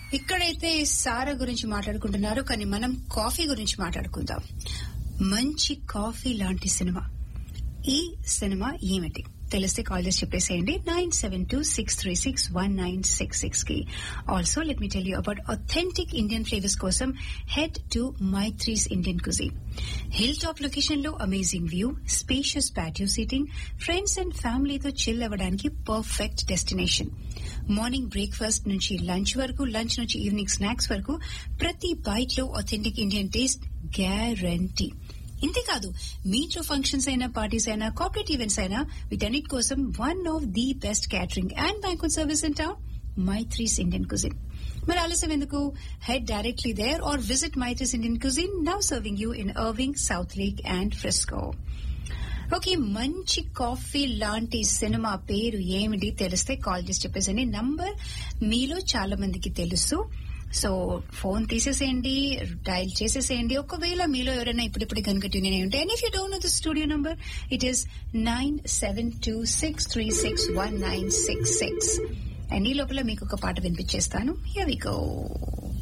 ఇక్కడైతే సారా గురించి మాట్లాడుకుంటున్నారు కానీ మనం కాఫీ గురించి మాట్లాడుకుందాం మంచి కాఫీ లాంటి సినిమా ఈ సినిమా ఏమిటి తెలిస్తే కాల్ చేసి చెప్పేసేయండి nine seven two six three six one nine six six కి also let me tell you about authentic Indian flavours కోసం head to Maitri's Indian cuisine hill top location లో amazing view spacious patio seating friends and ఫ్యామిలీతో chill అవ్వడానికి perfect destination morning breakfast నుంచి lunch వరకు lunch నుంచి evening snacks వరకు ప్రతి bite లో అథెంటిక్ ఇండియన్ టేస్ట్ గ్యారంటీ ఇంతేకాదు మీ ఇంట్లో ఫంక్షన్స్ అయినా పార్టీస్ అయినా కార్పొరేట్ ఈవెంట్స్ అయినా వీటన్నిటి కోసం one of the best catering and banquet service in town Maitri's Indian cuisine మరి ఆలస్యం ఎందుకు head directly there or visit Maitri's Indian cuisine now serving you in Irving South Lake and Frisco okay మంచి coffee లాంటి cinema పేరు ఏమిటి తెలిస్తే call చేసి చెప్పేసండి number మీలో చాలా మందికి తెలుసు సో ఫోన్ తీసేసేయండి డైల్ చేసేసేయండి ఒకవేళ మీలో ఎవరైనా ఇప్పుడిప్పుడు కనుక ట్యూన్ అయి ఉంటే and if you don't know the studio number it is nine seven two six three six one nine six six and ఈ లోపల మీకు ఒక పాట వినిపించేస్తాను హియర్ వి గో